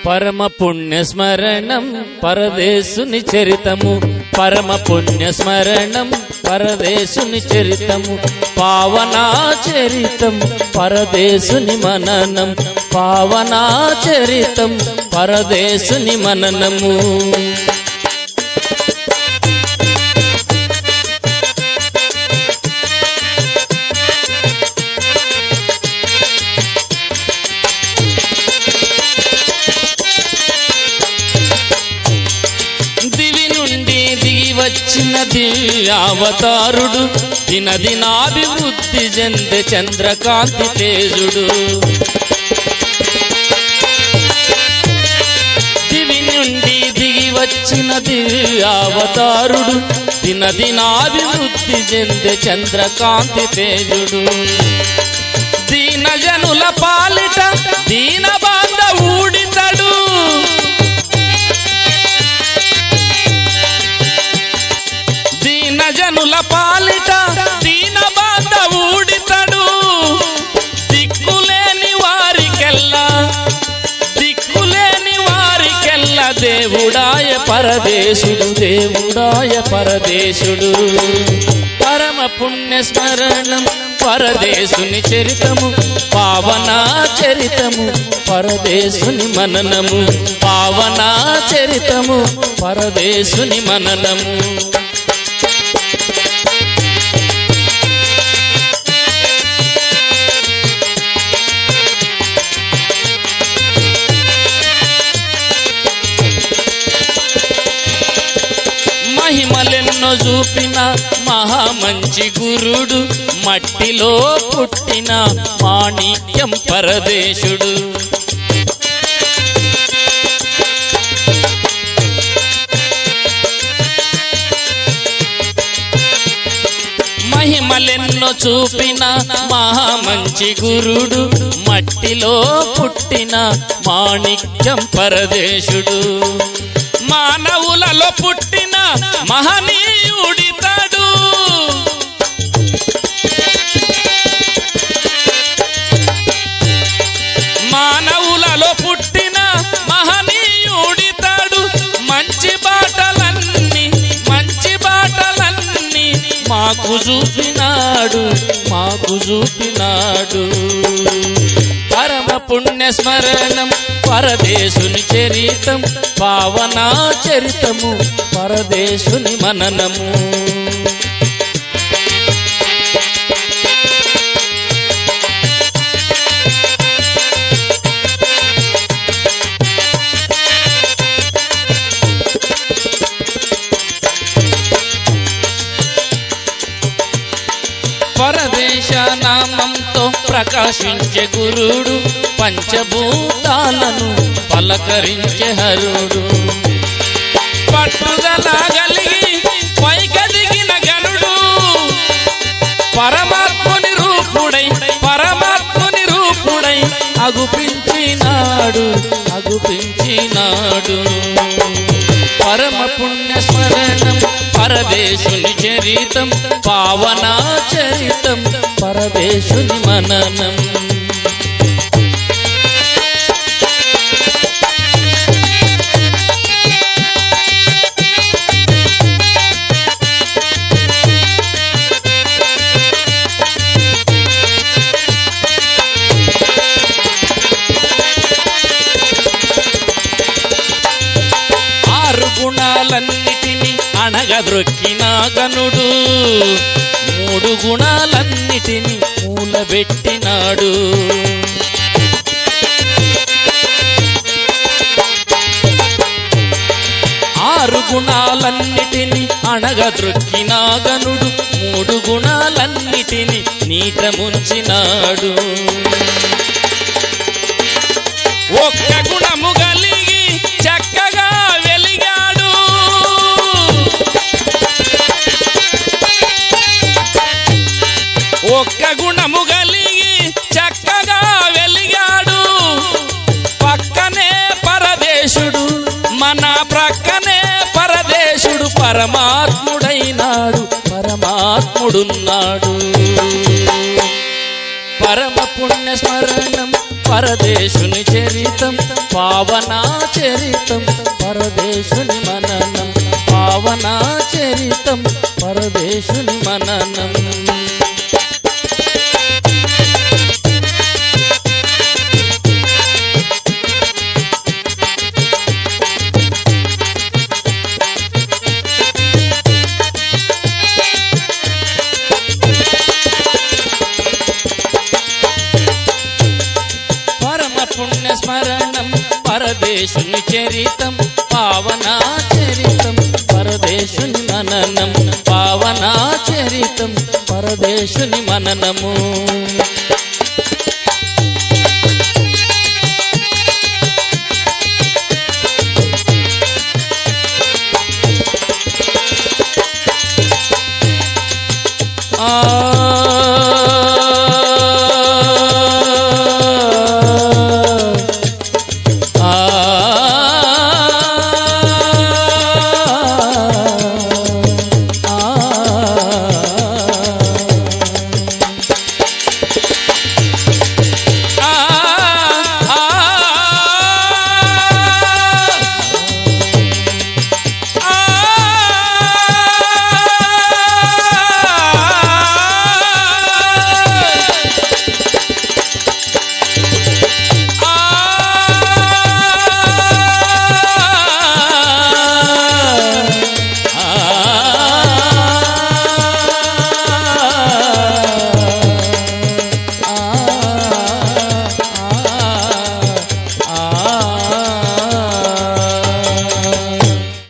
పరమ పుణ్య స్మరణం పరదేశుని చరితము పరమ పుణ్య స్మరణం పరదేశుని చరితము పావనా చరితం పరదేశుని మననం పావనా చరితం పరదేశుని మననము దివి నుండి దిగి వచ్చిన దివ్యావతారుడు దినదినాభివృద్ధి చెందే చంద్రకాంతి తేజుడు దివి నుండి దిగి వచ్చిన దివ్యావతారుడు దినదినాభివృద్ధి చెందే చంద్రకాంతి తేజుడు దీన జనుల పాలిట దీన బాంధ ఊడితడు దీన జనుల పాలిట దీన బాధ ఊడితడు దిక్కులేని వారికెల్లా దిక్కులేని వారికెల్లా దేవుడాయ పరదేశుడు దేవుడాయ పరదేశుడు పరమ పుణ్య స్మరణం పరదేశుని చరితము పావనా చరితము పరదేశుని మననము పావనా చరితము పరదేశుని మననము మహిమలెన్నో చూపిన మహామంచి గురుడు మట్టిలో పుట్టిన మాణిక్యం పరదేశుడు మహిమలెన్నో చూపిన మహామంచి గురుడు మట్టిలో పుట్టిన మాణిక్యం పరదేశుడు మానవులలో పుట్టిన మహనీయుడితడు మానవులలో పుట్టిన మహనీయుడితడు మంచి బాటలన్నీ మంచి బాటలన్నీ మాకు చూపినాడు మాకు చూపినాడు పరమ పుణ్య స్మరణం పరదేశుని చరితం పావనా చరితము పరదేశుని మననము పరదేశ నామంతో ప్రకాశించే గురుడు పంచభూతాలను పలకరించే హరుడు పట్టుదల కలిగి పైకదిగిన గనుడు పరమాత్ముని రూపుడై పరమాత్ముని రూపుడై అగుపించినాడు అగుపించినాడు పరమ పుణ్య స్మరణం పరదేశుని చరితం పావనా చరితం పరదేశుని మననం ఆరు గుణాలన్నిటినీ అణగద్రొక్కిన గనుడు మూడు గుణాలన్నిటినీ మూలబెట్టినాడు ఆరు గుణాలన్నిటినీ అణగద్రొక్కిన గనుడు మూడు గుణాలన్నిటినీ నీట ముంచినాడు ఒక్క గుణము కలిగి చక్కగా వెలిగాడు ఒక్క గుణము కలిగి చక్కగా వెలిగాడు పక్కనే పరదేశుడు మన ప్రక్కనే పరదేశుడు పరమాత్ముడైనాడు పరమాత్ముడున్నాడు పరమ పుణ్య స్మరణం పరదేశుని చరితం పావనా చరితం పరదేశుని మననం పావనా చరితం పరదేశుని మననం పరమ పుణ్య స్మరణం పరదేశుని చరితం పావనా చరితం పరదేశుని మననం పావనా చరితం పరదేశుని మననము